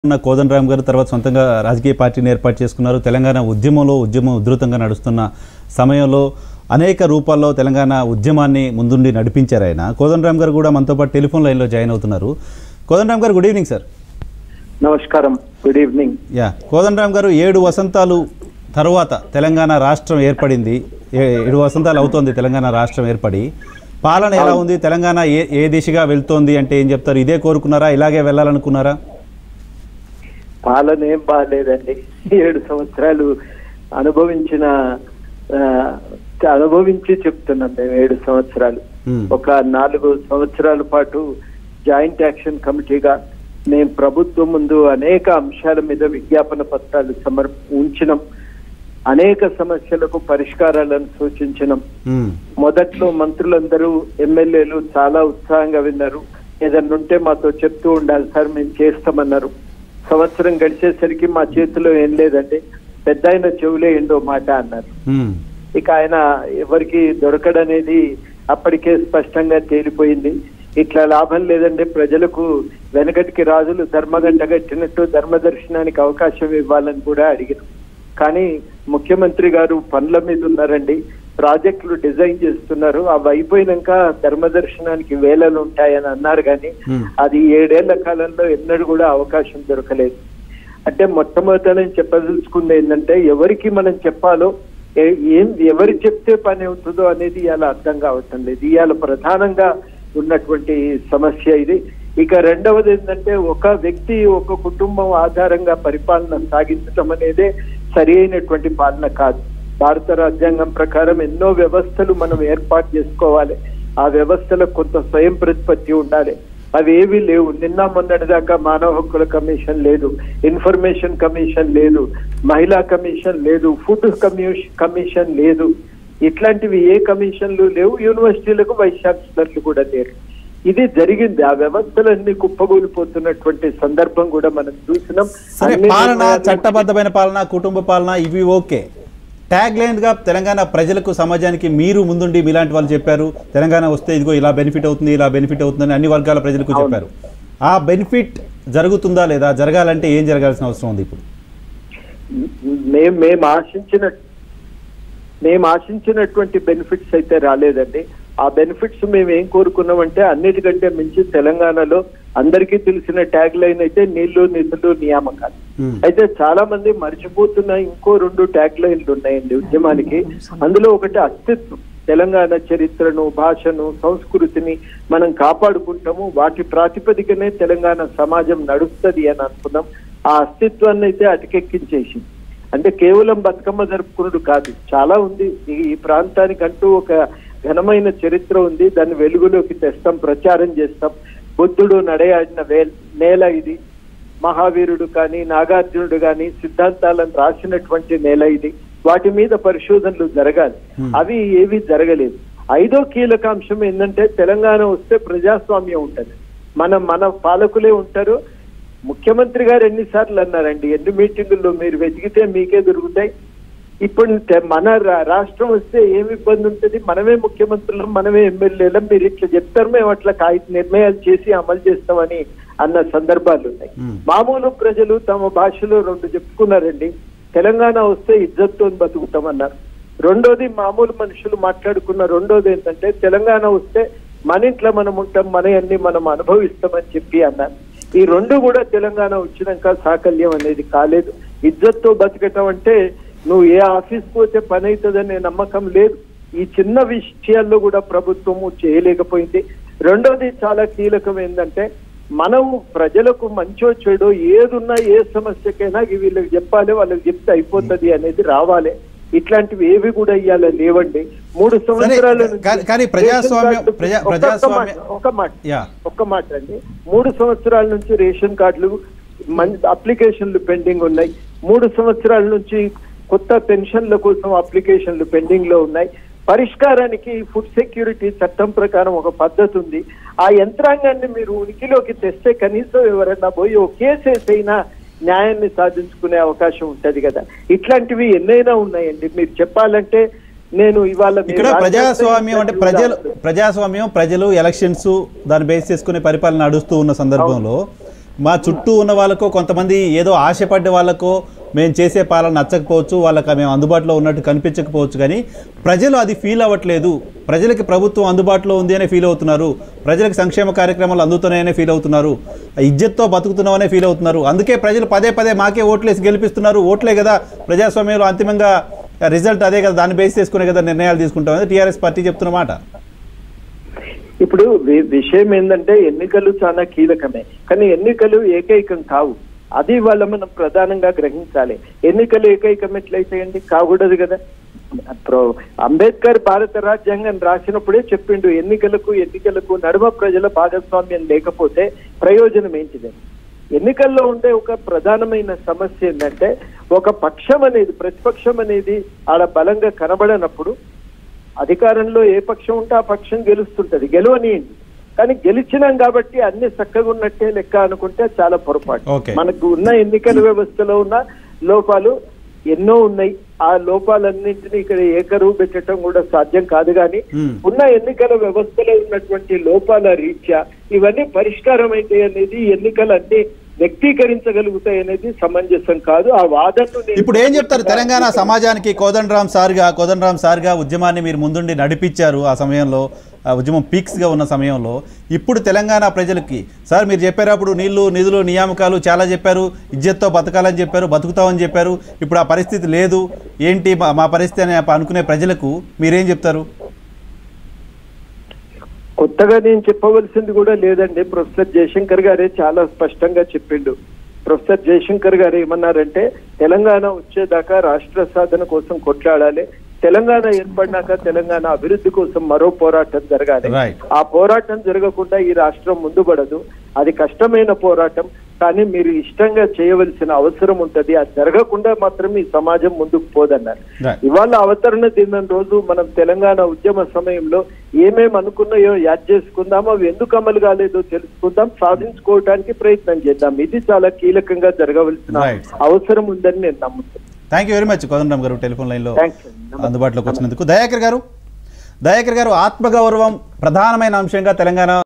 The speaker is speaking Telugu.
ఉన్న కోదండరామ్ గారు తర్వాత సొంతంగా రాజకీయ పార్టీని ఏర్పాటు చేసుకున్నారు తెలంగాణ ఉద్యమంలో ఉద్యమం ఉధృతంగా నడుస్తున్న సమయంలో అనేక రూపాల్లో తెలంగాణ ఉద్యమాన్ని ముందుండి నడిపించారు ఆయన కోదండరామ్ గారు కూడా మనతో పాటు టెలిఫోన్ లైన్లో జాయిన్ అవుతున్నారు Kodandaram garu good evening sir నమస్కారం good evening yeah Kodandaram garu ఏడు వసంతాలు తరువాత తెలంగాణ రాష్ట్రం ఏర్పడింది ఏ- ఏడు వసంతాలు అవుతోంది తెలంగాణ రాష్ట్రం ఏర్పడి పాలన ఎలా ఉంది తెలంగాణ ఏ ఏ దిశగా వెళ్తోంది అంటే ఏం చెప్తారు ఇదే కోరుకున్నారా ఇలాగే వెళ్ళాలనుకున్నారా పాలన ఏం బాగాలేదండి ఏడు సంవత్సరాలు అనుభవించిన ఆ, అనుభవించి చెప్తున్నాం మేము ఏడు సంవత్సరాలు Hmm. ఒక నాలుగు సంవత్సరాల పాటు జాయింట్ యాక్షన్ కమిటీగా మేము ప్రభుత్వం ముందు అనేక అంశాల మీద విజ్ఞాపన పత్రాలు సమర్ ఉంచినాం అనేక సమస్యలకు పరిష్కారాలను సూచించినాం మ్మ్. మొదట్లో మంత్రులందరూ ఎమ్మెల్యేలు చాలా ఉత్సాహంగా విన్నారు ఏదన్నా ఉంటే మాతో చెప్తూ ఉండాలి సార్ మేము చేస్తామన్నారు సంవత్సరం గడిచేసరికి మా చేతిలో ఏం లేదండి పెద్ద ఆయన చెవులే ఏండో మాట అన్నారు మ్మ్. ఇక ఆయన ఎవరికి దొరకడనేది అప్పటికే స్పష్టంగా తేలిపోయింది ఇట్లా లాభం లేదండి ప్రజలకు వెనకటికి రాజులు ధర్మగంట కట్టినట్టు ధర్మ దర్శనానికి అవకాశం ఇవ్వాలని కూడా అడిగారు కానీ ముఖ్యమంత్రి గారు పనుల మీద ఉన్నారండి ప్రాజెక్టులు డిజైన్ చేస్తున్నారు అవి అయిపోయినాక ధర్మ దర్శనానికి వేలలు ఉంటాయని అన్నారు కానీ Hmm. అది ఏడేళ్ల కాలంలో ఎన్నడూ కూడా అవకాశం దొరకలేదు అంటే మొట్టమొదట నేను చెప్పదలుచుకుంది ఏంటంటే ఎవరికి మనం చెప్పాలో ఏ- ఏం ఎవరు చెప్తే పని అవుతుందో అనేది ఇవాళ అర్థం కావటం లేదు ఇవాళ ప్రధానంగా ఉన్నటువంటి సమస్య ఇది ఇక రెండవది ఏంటంటే ఒక వ్యక్తి ఒక కుటుంబం ఆధారంగా పరిపాలన సాగించడం అనేదే సరి అయినటువంటి పాలన కాదు భారత రాజ్యాంగం ప్రకారం ఎన్నో వ్యవస్థలు మనం ఏర్పాటు చేసుకోవాలి ఆ వ్యవస్థలకు కొంత స్వయం ప్రతిపత్తి ఉండాలి అవి ఏవి లేవు నిన్న మొన్నటి దాకా మానవ హక్కుల కమిషన్ లేదు ఇన్ఫర్మేషన్ కమిషన్ లేదు మహిళా కమిషన్ లేదు ఫుడ్ కమిషన్ కమిషన్ లేదు ఇట్లాంటివి ఏ కమిషన్లు లేవు యూనివర్సిటీలకు వైస్ ఛాన్సలర్లు కూడా లేరు ఇది జరిగింది ఆ వ్యవస్థలన్నీ కుప్పగూలిపోతున్నటువంటి సందర్భం కూడా మనం చూసినాం సరే అన్ని పాలన నిర్ణయాలు- చట్టబద్ధమైన పాలన కుటుంబ పాలన ఇవి ఓకే ట్యాగ్ లైన్ గా తెలంగాణ ప్రజలకు సమాజానికి మీరు ముందుండి మీలాంటి వాళ్ళు చెప్పారు తెలంగాణ వస్తే ఇదిగో ఇలా బెనిఫిట్ అవుతుంది ఇలా బెనిఫిట్ అవుతుందని అన్ని వర్గాల ప్రజలకు అవును. చెప్పారు ఆ బెనిఫిట్ జరుగుతుందా లేదా జరగాలంటే ఏం జరగాల్సిన అవసరం ఉంది ఇప్పుడు మేము మేము ఆశించిన మేము ఆశించినటువంటి బెనిఫిట్స్ అయితే రాలేదండి ఆ బెనిఫిట్స్ మేము ఏం కోరుకున్నామంటే అన్నిటికంటే మించి తెలంగాణలో అందరికీ తెలిసిన ట్యాగ్ లైన్ అయితే నీళ్లు నిధులు నియామకాలు Hmm. అయితే చాలా మంది మర్చిపోతున్న ఇంకో రెండు ట్యాగ్ లైన్లు ఉన్నాయండి ఉద్యమానికి అందులో ఒకటి అస్తిత్వం తెలంగాణ చరిత్రను భాషను సంస్కృతిని మనం కాపాడుకుంటాము వాటి ప్రాతిపదికనే తెలంగాణ సమాజం నడుస్తుంది అని అనుకున్నాం ఆ అస్తిత్వాన్ని అయితే అటకెక్కించేసింది అంటే కేవలం బతుకమ్మ జరుపుకున్నాడు కాదు చాలా ఉంది ఈ ఈ ప్రాంతానికంటూ ఒక ఘనమైన చరిత్ర ఉంది దాన్ని వెలుగులోకి తెస్తాం ప్రచారం చేస్తాం బుద్ధుడు నడయాడిన వే నేల ఇది మహావీరుడు కానీ నాగార్జునుడు కానీ సిద్ధాంతాలను రాసినటువంటి నేల ఇది వాటి మీద పరిశోధనలు జరగాలి Hmm. అవి ఏవి జరగలేదు ఐదో కీలక అంశం ఏంటంటే తెలంగాణ వస్తే ప్రజాస్వామ్యం ఉంటది మన మన పాలకులే ఉంటారు ముఖ్యమంత్రి గారు ఎన్నిసార్లు అన్నారండి ఎన్ని మీటింగుల్లో మీరు వెతికితే మీకే దొరుకుతాయి ఇప్పుడు తె- మన రా- రాష్ట్రం వస్తే ఏమి ఇబ్బంది ఉంటుంది మనమే ముఖ్యమంత్రులం మనమే ఎమ్మెల్యేలం మీరు ఇట్లా చెప్తారు మేము అట్లా కాగిత నిర్ణయాలు చేసి అమలు చేస్తామని అన్న సందర్భాలు ఉన్నాయి Hmm. మామూలు ప్రజలు తమ భాషలో రెండు చెప్పుకున్నారండి తెలంగాణ వస్తే ఇజ్జత్తో బతుకుతామన్నారు రెండోది మామూలు మనుషులు మాట్లాడుకున్న రెండోది ఏంటంటే తెలంగాణ వస్తే మన ఇంట్లో మనం ఉంటాం మన అన్ని మనం అనుభవిస్తామని చెప్పి అన్నారు ఈ రెండు కూడా తెలంగాణ వచ్చినాక సాకల్యం అనేది కాలేదు ఇజ్జత్తో బతకటం అంటే నువ్వు ఏ ఆఫీస్ పోతే పని అవుతుందనే నమ్మకం లేదు ఈ చిన్న విషయాల్లో కూడా ప్రభుత్వము చేయలేకపోయింది రెండోది చాలా కీలకం ఏంటంటే మనం ప్రజలకు మంచో చెడో ఏదున్నా ఏ సమస్యకైనా ఇవి వీళ్ళకి చెప్పాలి వాళ్ళకి చెప్తే అయిపోతుంది అనేది రావాలి ఇట్లాంటివి ఏవి కూడా ఇవ్వాలి లేవండి మూడు సంవత్సరాల నుంచి కానీ- కానీ ప్రజాస్వామ్యం- రేషన్ కార్డు- ప్రజా- ఒక్క- ఒక్క ప్రజాస్వామ్యం- మాట, ఒక మాట యా ఒక్క మాట అండి మూడు సంవత్సరాల నుంచి రేషన్ కార్డులు మన్ అప్లికేషన్లు పెండింగ్ ఉన్నాయి మూడు సంవత్సరాల నుంచి కొత్త పెన్షన్ల కోసం అప్లికేషన్లు పెండింగ్ లో ఉన్నాయి పరిష్కారానికి ఫుడ్ సెక్యూరిటీ చట్టం ప్రకారం ఒక పద్ధతి ఉంది ఆ యంత్రాంగాన్ని మీరు ఉనికిలోకి తెస్తే కనీసం ఎవరైనా పోయి ఒక కేసు వేసైనా న్యాయాన్ని సాధించుకునే అవకాశం ఉంటది కదా ఇట్లాంటివి ఎన్నైనా ఉన్నాయండి మీరు చెప్పాలంటే నేను ఇవాళ మీ ఇక్కడ రాజ్యాంగ ప్రజాస్వామ్యం అంటే ప్రజలు ఉదాహరణ- ప్రజాస్వామ్యం ప్రజలు ఎలక్షన్స్ దాన్ని బేస్ చేసుకునే పరిపాలన నడుస్తూ ఉన్న సందర్భంలో మా చుట్టూ ఉన్న వాళ్ళకో కొంతమంది ఏదో ఆశపడ్డ వాళ్ళకో మేము చేసే పాలన నచ్చకపోవచ్చు వాళ్ళకి మేము అందుబాటులో ఉన్నట్టు కనిపించకపోవచ్చు కానీ ప్రజలు అది ఫీల్ అవ్వట్లేదు ప్రజలకి ప్రభుత్వం అందుబాటులో ఉంది అనే ఫీల్ అవుతున్నారు ప్రజలకు సంక్షేమ కార్యక్రమాలు అందుతున్నాయనే ఫీల్ అవుతున్నారు ఇజ్జత్తో బతుకుతున్నామనే ఫీల్ అవుతున్నారు అందుకే ప్రజలు పదే పదే మాకే ఓట్లేసి గెలిపిస్తున్నారు ఓట్లే కదా ప్రజాస్వామ్యంలో అంతిమంగా రిజల్ట్ అదే కదా దాన్ని బేస్ చేసుకునే కదా నిర్ణయాలు తీసుకుంటాం టీఆర్ఎస్ పార్టీ చెప్తున్న మాట ఇప్పుడు వి- విషయం ఏంటంటే ఎన్నికలు చాలా కీలకమే కానీ ఎన్నికలు ఏకైకం కావు అది వాళ్ళ మనం ప్రధానంగా గ్రహించాలి ఎన్నికలు ఏకైకం ఎట్లయితాయండి కాకూడదు కదా ప్రో- అంబేద్కర్ భారత రాజ్యాంగం రాసినప్పుడే చెప్పిండు ఎన్నికలకు ఎన్నికలకు నడుమ ప్రజల భాగస్వామ్యం లేకపోతే ప్రయోజనం ఏంటిదని ఎన్నికల్లో ఉండే ఒక ప్రధానమైన సమస్య ఏంటంటే ఒక పక్షం అనేది ప్రతిపక్షం అనేది ఆడ బలంగా కనబడనప్పుడు అధికారంలో ఏ పక్షం ఉంటే ఆ పక్షం గెలుస్తుంటది గెలవనియండి కానీ గెలిచినాం కాబట్టి అన్ని చక్కగా ఉన్నట్టే లెక్క అనుకుంటే చాలా పొరపాటు Okay. మనకు ఉన్న ఎన్నికల వ్యవస్థలో ఉన్న లోపాలు ఎన్నో ఉన్నాయి ఆ లోపాలన్నింటినీ ఇక్కడ ఏకరువు పెట్టడం కూడా సాధ్యం కాదు కానీ Hmm. ఉన్న ఎన్నికల వ్యవస్థలో ఉన్నటువంటి లోపాల రీత్యా ఇవన్నీ పరిష్కారం అయితే అనేది ఎన్నికలు అన్ని వ్యక్తీకరించగలుగుతాయి అనేది సమంజసం కాదు ఆ వాదనను నేను- ఇప్పుడు ఏం చెప్తారు తెలంగాణ సమాజానికి కోదండరామ్ సార్గా కోదండరామ్ సార్గా ఉద్యమాన్ని మీరు ముందుండి నడిపించారు ఆ సమయంలో ఆ ఉద్యమం పీక్స్గా ఉన్న సమయంలో ఇప్పుడు తెలంగాణ ప్రజలకి సార్ మీరు చెప్పారు అప్పుడు నీళ్లు నిధులు నియామకాలు చాలా చెప్పారు ఇజ్జత్తో బతకాలని చెప్పారు బతుకుతామని చెప్పారు ఇప్పుడు ఆ పరిస్థితి లేదు ఏంటి మా- మా పరిస్థితి అని అనుకునే ప్రజలకు మీరేం చెప్తారు కొత్తగా నేను చెప్పవలసింది కూడా లేదండి ప్రొఫెసర్ జయశంకర్ గారే చాలా స్పష్టంగా చెప్పిండు ప్రొఫెసర్ జయశంకర్ గారు ఏమన్నారంటే తెలంగాణ వచ్చేదాకా రాష్ట్ర సాధన కోసం కొట్లాడాలి తెలంగాణ ఏర్పడినాక తెలంగాణ అభివృద్ధి కోసం మరో పోరాటం జరగాలి Right. ఆ పోరాటం జరగకుండా ఈ రాష్ట్రం ముందుపడదు అది కష్టమైన పోరాటం కానీ మీరు ఇష్టంగా చేయవలసిన అవసరం ఉంటది అది జరగకుండా మాత్రం ఈ సమాజం ముందుకు పోదన్నారు Right. ఇవాళ అవతరణ దినం రోజు మనం తెలంగాణ ఉద్యమ సమయంలో ఏమేమి అనుకున్నాయో యాద్ చేసుకుందాం అవి ఎందుకు అమలు కాలేదో తెలుసుకుందాం సాధించుకోవడానికి ప్రయత్నం చేద్దాం ఇది చాలా కీలకంగా జరగవలసిన Right. అవసరం ఉందని నేను నమ్ముతున్నాను thank you very much Kodandaram garu telephone లైన్లో థ్యాంక్స్ అందుబాటులోకి వచ్చినందుకు దయాకర్ గారు దయాకర్ గారు ఆత్మగౌరవం ప్రధానమైన అంశంగా తెలంగాణ